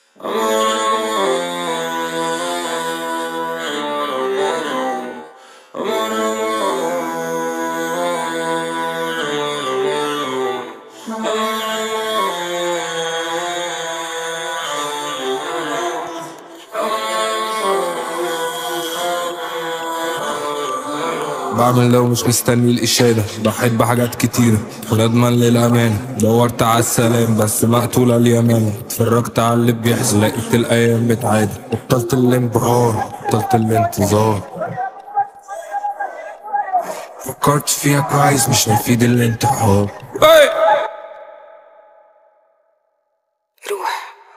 بعمل لو مش مستني الإشادة ضحيت بحاجات كتيرة وندما للأمان دورت على السلام بس مقتول على اليمن اتفرجت على اللي بيحصل لقيت الأيام بتعادل بطلت الانبهار بطلت الانتظار فكرت فيها كويس مش هيفيد الانتحار روح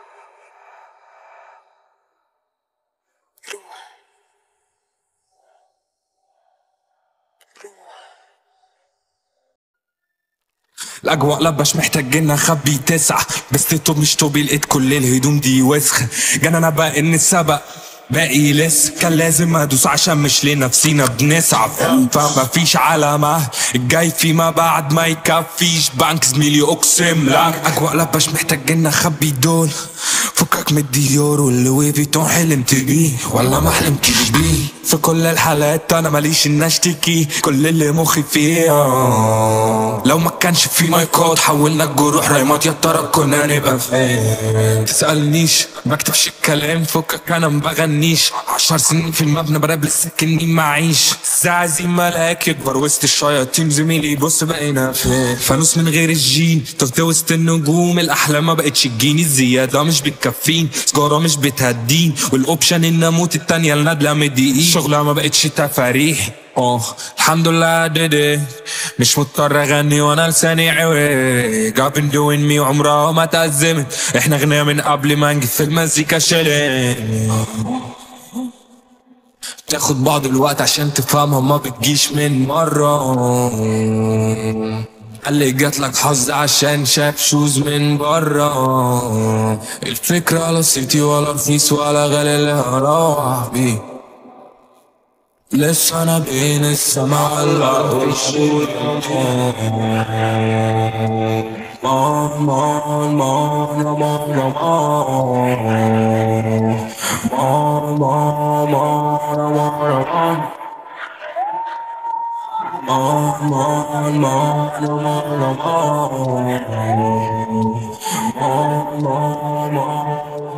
الأجواء لبش محتاجين أخبي تسعة بس توب مش توبي لقيت كل الهدوم دي وسخة جانا أنا بقى إن السبق باقي لسه كان لازم ادوس عشان مش لنفسينا بنسعى فما فيش علامة الجاي فيما بعد ما يكفيش بنك زميلي اقسم لك اجواء لبش محتاجين اخبي دول فكك من الديور واللوي فيتون حلمت بيه ولا ما حلمتش بيه في كل الحالات انا ماليش ان اشتكي كل اللي مخي فيه لو ما كانش في مايكات حولنا الجروح رايمات يا ترى كنا نبقى فين تسألنيش بكتبش الكلام فكك انا مبغنيش عشر سنين في المبنى براب لسه كني معيش زعزي ملاك يكبر وسط الشياطين زميلي يبص بقينا فين فانوس من غير الجين طفت وسط النجوم الاحلام ما بقتش تجيني الزياده مش بتكفين سجاره مش بتهدين والاوبشن ان اموت التانية الندلة مدقيق شغلها ما بقتش تفاريح اه الحمد لله ديدي مش مضطر اغني وانا لساني عوج I've been doing me عمرها ما تأزمت احنا غنية من قبل ما نجي في المزيكا شيلين تاخد بعض الوقت عشان تفهمها ما بتجيش من مرة اللي جات لك حظ عشان شاف شوز من برا الفكرة لا سيتي ولا رخيص ولا غالي اللي هروح بيه لسه انا بين السما والارض والشوق مان مان مان مان مان مان مان مان مان Man, man, man, man, man, man, man, man, man.